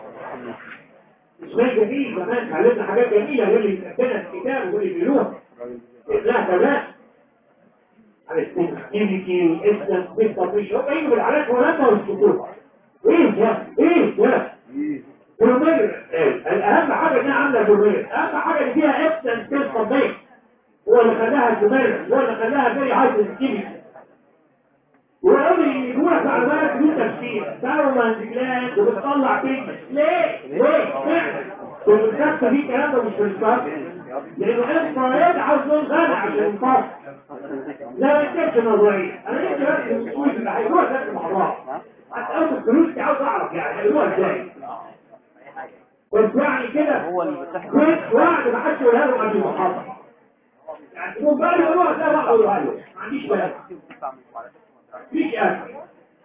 اسمها جميل زمان اتعلمنا حاجات جميلة غير اللي كتبنا في الكتاب واللي بيقولوها لا كمان على السنسيتيفيتي والاسلام والتطبيش هم يجوا بالعلاج ولا والسطوح ايه ده ايه ده برومير الاهم حاجه انها عامله برومير اهم حاجه اللي فيها اسلام كيس تطبيق هو اللي خلاها برومير هو اللي خلاها زي هاي سنسيتيفيتي ويقول لي يقولك على بالك دي تفسير ساومانز جلاند وبتطلع بيجمنت ليه؟ ليه؟ فعلا والكتابة دي كلام ده مش في الفرق لانه انفرايد عاوز لون غني عشان ينفصل لا ما تكتبش نظريه انا نفسي بس السويس اللي هيروح ده مع بعض هتقابل الفلوس دي عاوز اعرف يعني هيروح ازاي بس يعني كده هو اللي بتحكي كويس وعد ما حدش يقولها له قبل المحاضره يعني مو بقى يقولوها ده بقى يقولوها له ما عنديش كلام مفيش اكل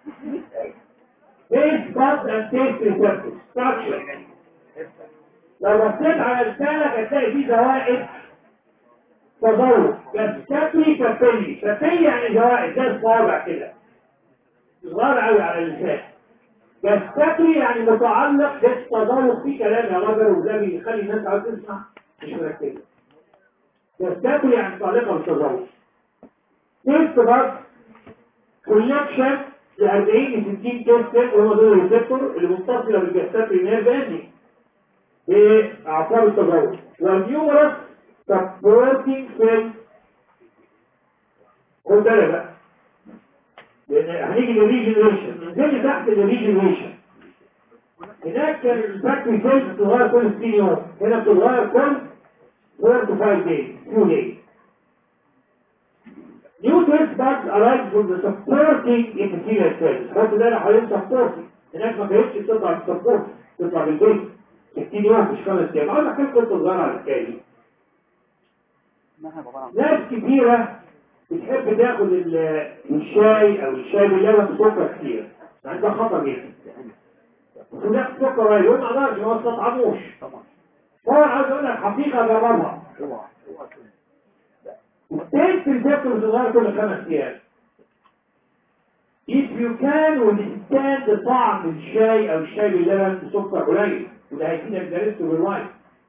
Taste buds and taste receptors structure لو بصيت على لسانك هتلاقي فيه زوائد تضرب كالكابري كابري كابري يعني زوائد ده الصابع كده صغار قوي على اللسان كالكابري يعني متعلق بالتضرب في كلام يا راجل وده بيخلي الناس عاوز تسمع مش مركزه كالكابري يعني متعلقه بالتضرب تيست بس كولكشن ل 40 ل 60 تيست وهم دول الريسبتور اللي متصله بالجستاتري نيرف اندنج بأعصاب التجاوز والنيومرس سبورتنج فيلم خد بالك بقى لان هنيجي للريجنريشن ننزل تحت الريجنريشن هناك كان الفاكتوري سيلز بتتغير كل 60 يوم هنا بتتغير كل 4 to 5 days few days New test buds arise from the supporting epithelial cells حط ده اللي حوالين supporting هناك ما كانتش بتطلع بالسبورت تطلع بالبيت 60 يوم مش خمس ايام عاوز احكي لكم قصه صغيره على الحكايه دي ناس كتيره بتحب تاخد ال- الشاي او الشاي باللبن بسكر كتير يعني ده خطر جدا المفروض ياخد سكر قليل وما اقدرش ما استطعموش طبعا عاوز اقول لك حقيقه جربها التيست الفكر صغير كل خمس ايام if you can withstand طعم الشاي او الشاي باللبن بسكر قليل وده هيفيدك درسته بالوايت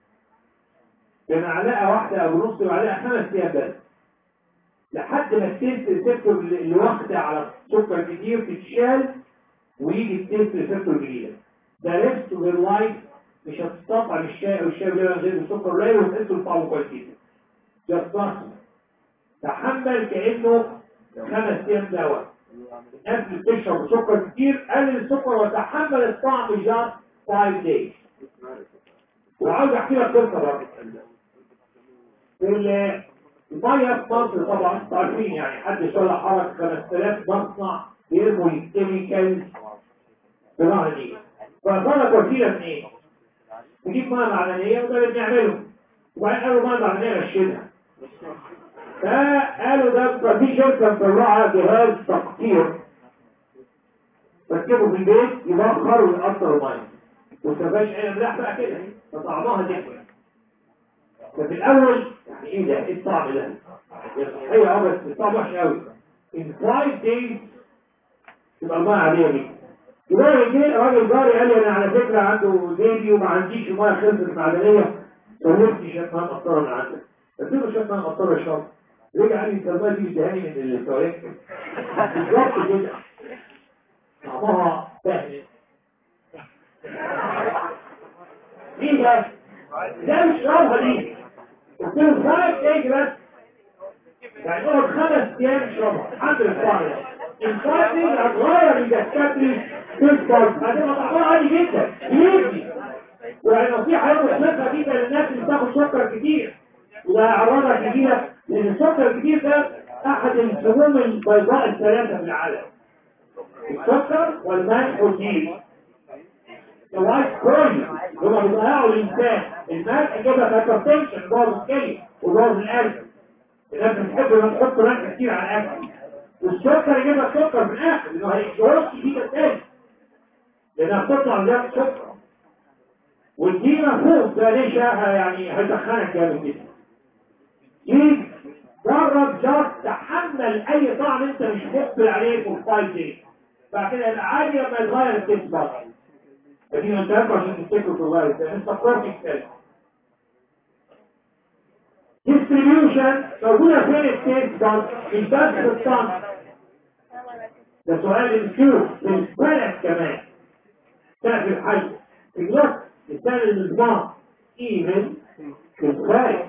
بمعلقه واحده او نص معلقه خمس ايام بس لحد ما التيست ريسبتور اللي واخده على سكر كتير تتشال ويجي التيست ريسبتور الجديده درسته بالوايت مش هتستطعم الشاي او الشاي باللبن غير بسكر قليل وتحس بطعمه كويس جدا just trust تحمل كأنه خمس ايام دواء الناس اللي بتشرب سكر كتير قلل السكر وتحمل الطعم جاست 5 days وعاوز احكي لك قصه برضه ال- الميه في مصر طبعا انتوا عارفين يعني حد شغل حرك 5000 مصنع بيرموا الكيميكال في نهر النيل فصارت وسيله من ايه؟ تجيب ميه معدنيه وده اللي بنعمله وبعدين قالوا ميه معدنيه رشدها فقالوا ده في شركة مطلعة جهاز تقطير ركبه في البيت يبخر ويقطر المية وسباش اي ملاح بقى كده فطعمها دفع ففي الاول يعني ايه ده ايه الطعم ده هي صحية اه بس الطعم وحش قوي in five days تبقى المية عادية جدا يبقى جه راجل جاري قال لي انا على فكرة عنده بيبي وما عنديش مية خلصت معدنية سلفتني شوية مية مقطرة من عندك قلت له شوية مية مقطرة الشرب رجع قال لي انت المية دي ادهاني من التواليت بالظبط كده طعمها سهل مين ده؟ ده مش شربها دي قلت له خمس ايه بس يعني اقعد خمس ايام اشربها الحمد لله الطعم ده الفرق دي هتغير الجساتري في الفرق هتبقى طعمها عالي جدا يجي وهي نصيحة يوم الحلقة جدا للناس اللي بتاخد سكر كتير وده هيعرضك كتير لأن السكر الكتير ده أحد السموم البيضاء الثلاثة في العالم السكر والملح والدين الوايت كويس هما بيضيعوا الإنسان الملح يجيبها هايبرتنشن بوظ الكلى وبوظ القلب الناس بتحب لما تحط ملح كتير على الأكل والسكر يجيبها سكر في الآخر لأنه هيشعرش فيه تاني لأنها بتطلع زي السكر والدي مفهوم ده ليش يعني هيدخلك جامد جدا يجي جرب جرب تحمل اي طعم انت مش مقبل عليه في الفايل دي بعد كده يبقى عادي لما يتغير التيست بقى ادي انت عشان تفتكروا في الغالب ده انت سبورتنج سيل ديستريبيوشن موجوده فين التيست ده مش بس في الصنف ده سؤال الكيو في البلد كمان سقف الحي في الوقت الثاني النظام ايفن في الخارج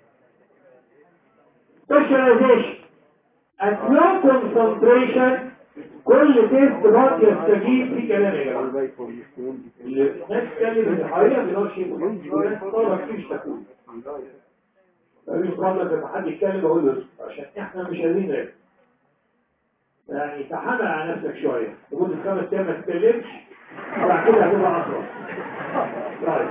specialization at low concentration كل تيست برضه يستجيب في كلام يا جماعه الناس تتكلم في الحقيقه ما بيقولش شيء الناس طبعا كتير اشتكوا مفيش قبل لما حد يتكلم اقول له عشان احنا مش قادرين نرد يعني تحمل على نفسك شويه لمده خمس ايام ما تتكلمش وبعد كده هتبقى اخرس طيب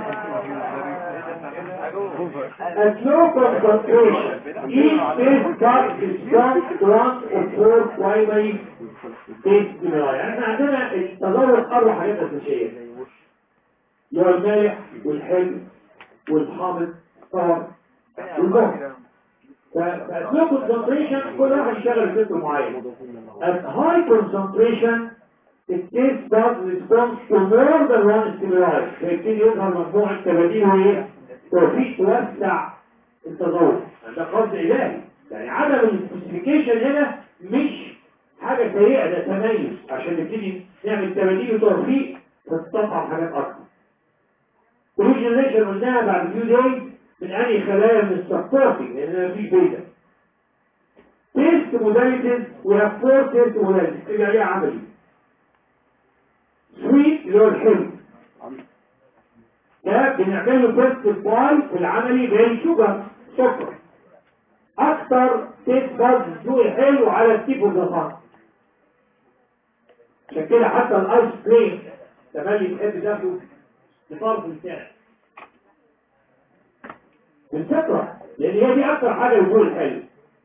At low concentration, each test cut is done to one of four primary test stimuli. يعني احنا عندنا التدرج اربع حاجات اساسيه. اللي هو المالح والحلو والحامض طبعا والمهر. فات low concentration كل واحد يشتغل في سنتر معين. At high concentration, the test does response to more than one stimuli. فيبتدي يظهر مجموعة تباديل وايه؟ توفيق توسع التطور ده قصد إلهي يعني عدم السبيسيفيكيشن هنا مش حاجة سيئة ده تميز عشان نبتدي نعمل تباديل وتوفيق فتطلع حاجات أكتر الريجنريشن قلناها بعد فيو داي من أي خلايا من السبورتنج لأن مفيش بيتا تيست موداليتيز we have four تيست موداليتيز اللي عليها عملي سويت اللي هو الحلو ده بنعمل له تيست باي في العملي بالشوجر سكر اكتر تيست باز ذوق حلو على التيب والزفار عشان كده حتى الايس كريم تملي بتحب تاخده لفرض السنة بالفطرة لان هي دي اكتر حاجة الذوق الحلو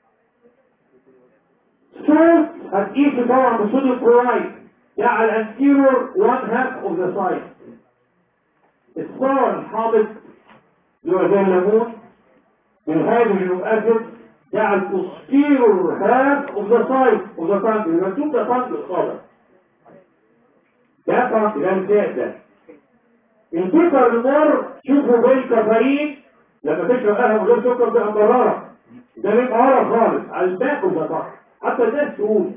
صوت هتقيسه طبعا بصوديوم كلورايد ده على الانتيرور 1 هاف اوف ذا سايد الصار الحامض اللي هو زي الليمون والهيدروجين اسيد ده على البوستيرور هاف اوف ذا سايد اوف ذا تانك يبقى مكتوب ده تانك الصابع ده تانك ده الكاس ده السكر المر شوفوا بالكافيين لما تشرب قهوه من غير سكر بيبقى مراره ده بيبقى مرة خالص على الباك اوف ذا تانك حتى الناس تقول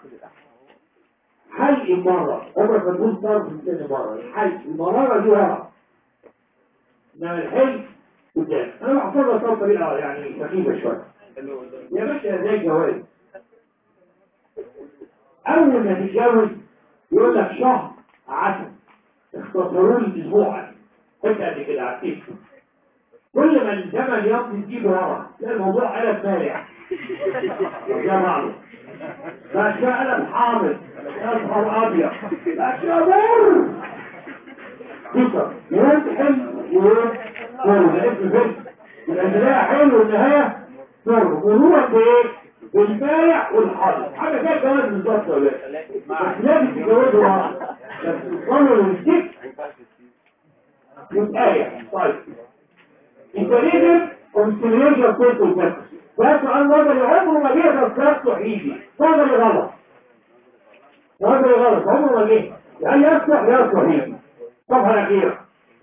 حي مرة عمرك ما تقول صار في السن مرة الحي المرارة دي ورا انما الحلم قدام انا بحفظها صار طريقة يعني سخيفة شوية يا باشا زي الجواز اول ما تتجوز يقول لك شهر عسل اختصروا لي اسبوعا حتى قد كده عتيك كل ما الزمن يمضي تجيبه ورا تلاقي الموضوع قلب مالع يا معلم باشا قلب حامض اصفر ابيض باشا مر سكر يوم حلو ويوم مر ده اسم فيلم الانتهاء حلو والنهايه مر مرورا بايه؟ بالبايع والحاضر حاجه فيها جواز بالظبط ولا لا؟ بس لازم تتجوزوا بعض بس توصلوا للسك يتآية طيب انت ليه كونسيليشن كنت بس ده سؤال نظري عمره ما جه تذكرت صحيحي نظري غلط نظري غلط عمره ما جه يعني يصلح يا صحيحي الصفحه الاخيره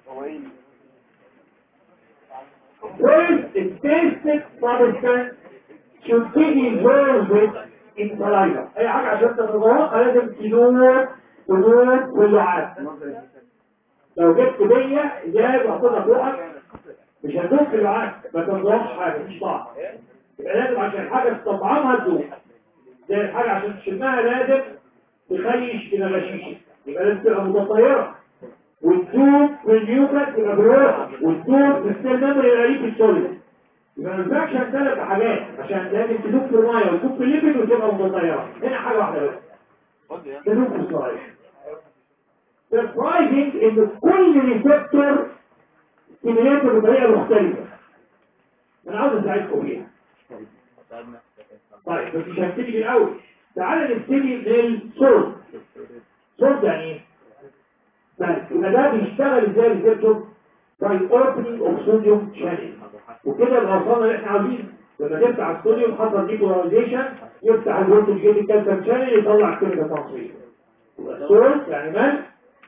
When the tasted substance should be dissolved in saliva اي حاجه عشان تتذوقها لازم تدور تدور في اللعاب لو جبت بية ازاز وحطيتها فوقك مش هتدوق في اللعاب ما تنضغش حاجه مش طعم يبقى لازم عشان حاجه تطعمها تدوق زي الحاجه عشان تشمها لازم تخيش في نغشيشه يبقى لازم تبقى متطيره والدوب في النيوكليس يبقى بالروح والدوب في السيل ميموري يبقى ليه في السوليد يبقى ما ينفعش ثلاث حاجات عشان لازم تدوب في الميه وتدوب في الليبيد وتبقى متطيره هنا حاجه واحده بس تدوب في الصلايح surprising ان كل ريسبتور ستيميليتور بطريقه مختلفه انا عاوز اساعدكم فيها طيب بس مش هبتدي من الاول تعالى نبتدي بالصوت صوت يعني ايه بس يبقى ده بيشتغل ازاي الريسبتور باي اوبننج اوف صوديوم شانل وكده يبقى وصلنا اللي احنا عاوزينه لما تفتح الصوديوم حصل ديبولايزيشن يفتح الفولتج جيت الكالسيوم شانل يطلع كيميكال تصوير الصوت يعني مال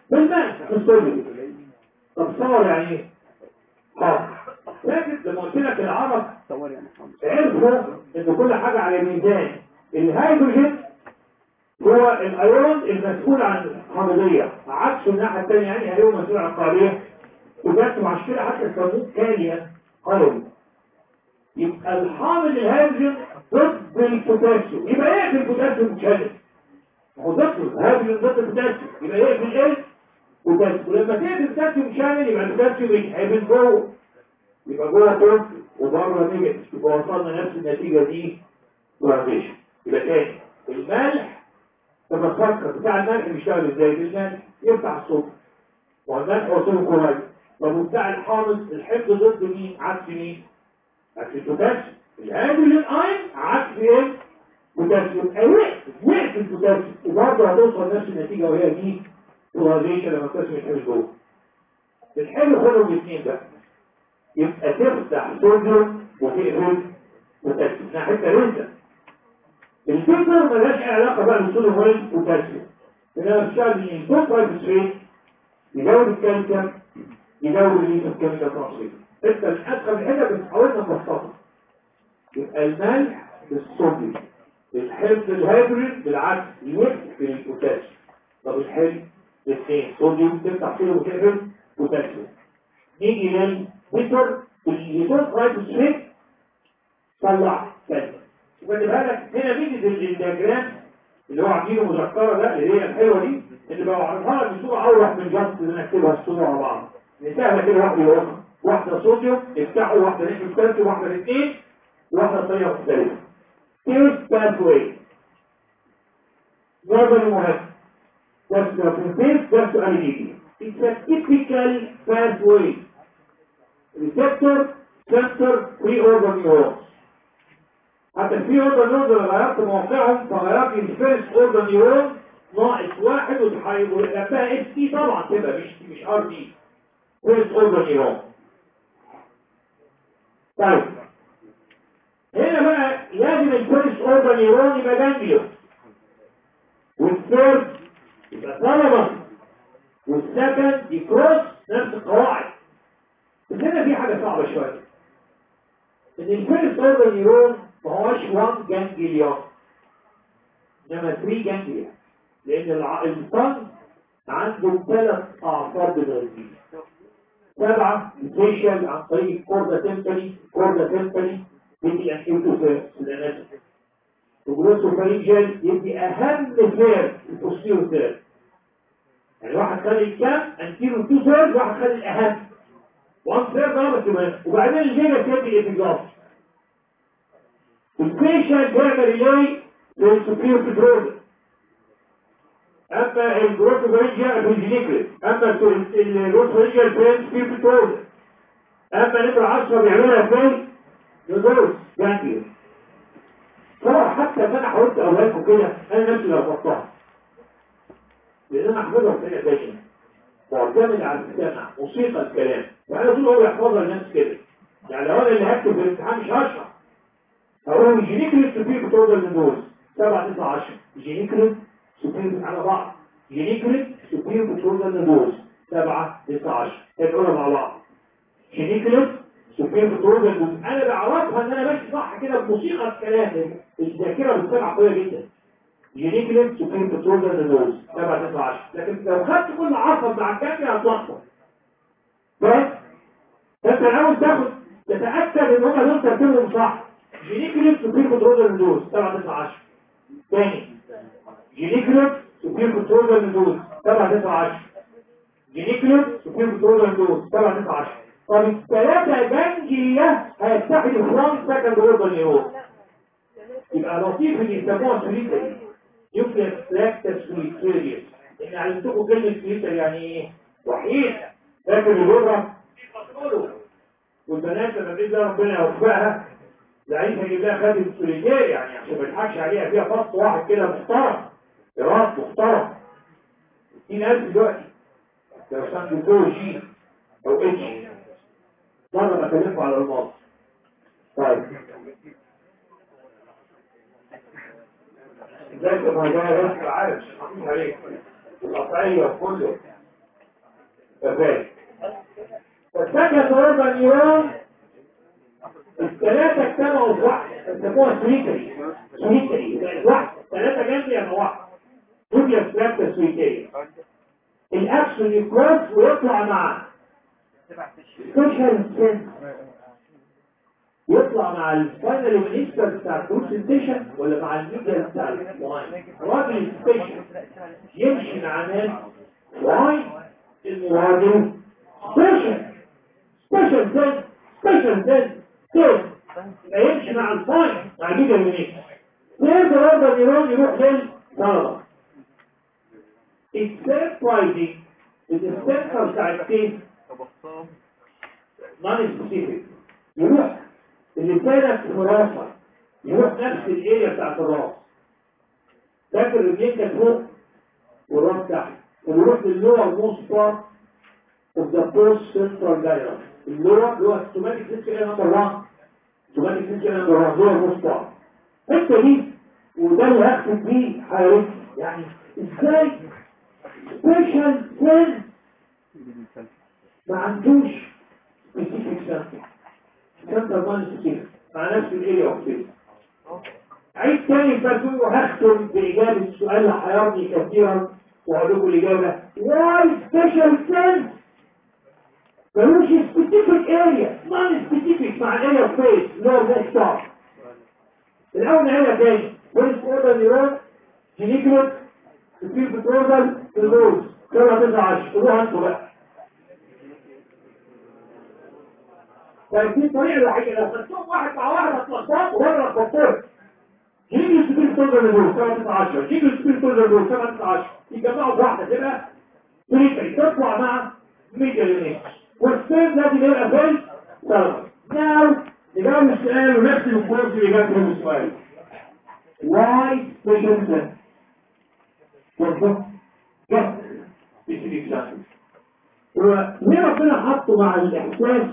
بالماء في الصدر طب صور يعني ايه؟ اه لكن لما قلت لك العرب صور يا محمد عرفوا ان كل حاجة على ميزان الهيدروجين هو الايون المسؤول عن الحمضية عكس الناحية الثانية يعني ايون مسؤول عن القابلية وجدت عشان كده حتى يسموه كاليا قوي يبقى الحامض الهيدروجين ضد البوتاسيوم يبقى ايه في البوتاسيوم شادد هو ضد الهيدروجين ضد البوتاسيوم يبقى ايه في الايه بوتاسيوم ولما تيجي البوتاسيوم شادد يبقى البوتاسيوم يتحبس جوه يبقى جوه بوزيتيف وبره نيجاتيف يبقى وصلنا نفس النتيجه دي كوارتيشن يبقى تاني الملح لما تفكر بتاع الملح بيشتغل ازاي الملح يفتح الصوت والملح وصوله كويس طب وبتاع الحامض الحمض ضد مين عكس مين عكس البوتاسيوم الهيدروجين اين عكس ايه بوتاسيوم اي وقت وقت البوتاسيوم وبرضه هتوصل نفس النتيجه وهي دي كوارتيشن لما البوتاسيوم يتحبس جوه الحلو خدهم الاثنين بقى يبقى تفتح صدره وتقفل وتكتب حتى لسه الفكر ملهاش علاقه بقى بالصوديوم والبوتاسيوم انما بتشتغل من الكوبر فوسفيت يزود الكالسيوم يزود الليثيوم كيميكال ترانسفير انت مش ادخل الحته بس حاولنا نبسطها يبقى الملح بالصوديوم الحمض الهيدروجين بالعكس يقفل البوتاسيوم طب الحلو الاثنين صوديوم تفتح صوديوم وتقفل بوتاسيوم نيجي للبيتر الهيدرون فوسفيت طلع كلمه وخلي بالك هنا ميزه الدياجرام اللي هو عاملينه مذكره ده اللي هي الحلوه دي اللي بعرفها لك بصوره اوضح من جنب اللي نكتبها الصوره على بعض سهله كده واحده يوقف واحده صوديوم افتحوا واحده نحن كالسيوم واحده الاثنين واحده طريقه مختلفه تيست باثوي نظري مهم بس لو في التيست ده سؤال يجي It's a typical pathway receptor center free organ neurons حتى الفري اورجان نيورونز اللي غيرت موقعهم فغيرت لي الفيرست اورجان نيورون ناقص واحد وتحيبوا لقاها اس تي طبعا تبقى مش مش ار دي فيرست اورجان نيورون طيب هنا بقى لازم الفيرست اورجان نيورون يبقى جانجليو والثيرد يبقى ثالاموس والسكند يكروس نفس القواعد بس هنا في حاجه صعبه شويه ان الفيرست اورجان نيورون ما هوش 1 جانجليون انما 3 جانجليون لان الع- الطن عنده ثلاث اعصاب بالغذية سبعة فيشل عن طريق كوردا تمبلي كوردا تمبلي يدي انكيوتو في الاناتومي وجلوسوفارينجل يدي اهم فير البوستيرو ثيرد يعني واحد خد الكام انتيرو تو ثيرد واحد خد الاهم 1 ثيرد ده بس مهم. وبعدين الجيجا تدي الاتجاه البيشنت بيعمل ايه للسوبير بترول اما الجروتوفرينجيا بالجينيكلس اما الجروتوفرينجيا البرين بترول اما نمرة 10 بيعملها فين ندوس جانجليا طبعا حتى ان انا حاولت اقولها كده انا نفسي لو حطها لان انا حافظها في دايما معتمد على السمع موسيقى الكلام فانا طول عمري احفظها للناس كده يعني لو انا اللي هكتب في الامتحان مش هشرح هقول الجينيكلس سوبير بتوزن من دول 7 9 10 جينيكلس سوبير على بعض جينيكلس سوبير بتوزن من دول 7 9 10 نقولها مع بعض جينيكلس سوبير بتوزن من دول انا بعرفها ان انا ماشي صح كده بموسيقى الكلام الذاكره بتسمع قويه جدا جينيكلس سوبير بتوزن من دول 7 9 10 لكن لو خدت كل عصب مع الكامل هتلخبط بس فانت الاول تاخد تتاكد ان هم دول ترتيبهم صح جينيكليب سوبير كنترولر ندوز 7 9 10 تاني جينيكليب سوبير كنترولر ندوز 7 9 10 جينيكليب سوبير كنترولر ندوز 7 9 10 طب الثلاثة جانجليا هيتحدوا فرانك سكند اوردر نيرون يبقى لطيف ان يسموها سوليتري يوكليس لاكتس سوليتريس ان علمتكم كلمة سوليتري يعني ايه؟ وحيد لكن الغرة والبنات لما بإذن الله ربنا يوفقها لعيب هيجيب لها خادم سوليتير يعني عشان ما يضحكش عليها فيها فص واحد كده محترم راس محترم 60000 دلوقتي لو كان دكتور جي او اتش مرة بكلمكم على الماضي طيب ازيك يا مهجان بس عارف حقيقي عليك القطعية وكله ففاهم والسكند اوربان نيورون الثلاثة اجتمعوا في واحد بيسموها سويتري سويتري يعني واحد ثلاثة جنب يعني واحد دول يسمى سويتري الاكشن يكروس ويطلع مع سبيشال سنس يطلع مع الفاينل مينيستر بتاع الكونسنتيشن ولا مع الميديا بتاع الواين راجل سبيشال يمشي مع ناس واين المراجل سبيشال سبيشال سنس سبيشال سنس سنس يبقى يمشي مع الفاين مع الميديا مينيستر ويقدر برضه النيرون يروح للطلبه السيرف برايزنج السنتر بتاع الكيس نون سبيسيفيك يروح اللي كانت في راسه يروح نفس الاريا بتاعت الراس فاكر الرجلين كانت فوق والراس تحت ويروح للور موست بارت اوف ذا بوست سنترال دايركت اللور اللي هو السوماتيك سيستم نمبر 1 سوماتيك سيستم نمبر 1 لور موست بارت الحته دي وده اللي هختم بيه حياتي يعني ازاي سبيشال سيل ما عندوش سبيسيفيك سنتر سنتر مان سبيسيفيك مع نفس الاريا اوف سبيس عيد تاني فاتون وهختم بإجابة السؤال اللي حيرني كثيرا وهقول لكم الإجابة واي سبيشال سيل ملوش سبيسيفيك اريا نون سبيسيفيك مع الاريا اوف سبيس اللي هو المختار الأول نعملها تاني فيرست اوردر نيرون جينيكلوت تفير بتروزل في الروز كما تسعة عشر قولوها انتوا بقى طيب دي الطريقة الوحيدة لو خدتهم واحد مع واحد هتلخبطوا ولا هتلخبطوا جيجي سبير تروزل الروز كما تسعة عشر جيجي سبير تروزل الروز كما تسعة عشر يجمعوا بواحدة تبقى تريكري تطلع مع ميديا يونيت والسير ده بيبقى فين؟ سلام ناو نجاوب السؤال ونفس الكورس اللي جاب من السؤال why special sense وضح جهد specific sense وليه ربنا حطه مع الإحساس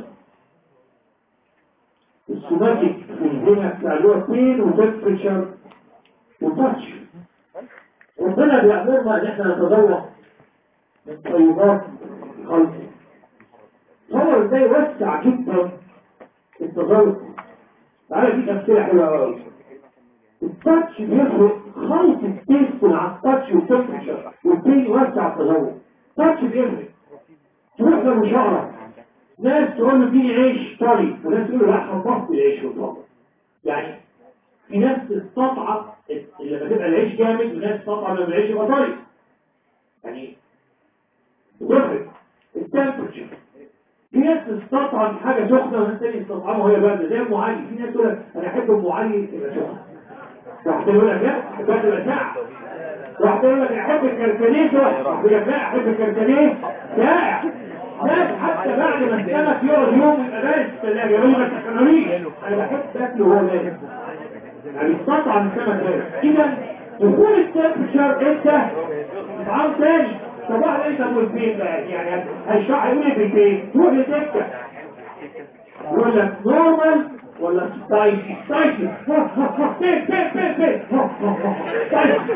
السوماتيك في الهنا بتاع اللي هو بين وتمبريتشر وتاتش ربنا بيأمرنا ان احنا نتذوق من طيبات خلقه تصور ازاي وسع جدا التذوق تعالى دي امثله حلوه قوي التاتش بيفرق خلط التيست مع التاتش والتمبريتشر والبين يوسع التذوق التاتش بيفرق تروح للمشاعره ناس تقول له اديني عيش طري وناس تقول له لا حفظت العيش والطري يعني في ناس تستطعم لما تبقى العيش جامد وناس تستطعم لما العيش يبقى طري يعني بتفرق التمبريتشر في ناس تستطعم حاجه سخنه وناس تاني تستطعمها وهي بارده زي ام علي في ناس تقول لك انا احب ام علي تبقى سخنه واحد يقول لك لا احبها تبقى ساقعه واحد يقول لك احب الكركديه سخن واحد يقول لك لا احب الكركديه ساقع ناس حتى بعد ما السمك يقعد يوم يبقى بارد في الثلاجه يقول لي ما تحملوش انا بحب اكله وهو بارد يعني استطعم السمك بارد اذا دخول التمبريتشر انت طعام تاني صباح انت والبيت بقى يعني هيشرح يقول ايه في البيت تروح للدكه يقول لك نورمال ولا سبايسي سبايسي بيت بيت بيت بيت سبايسي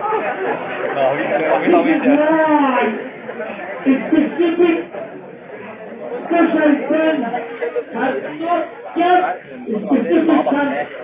specific special sense has not kept specific sense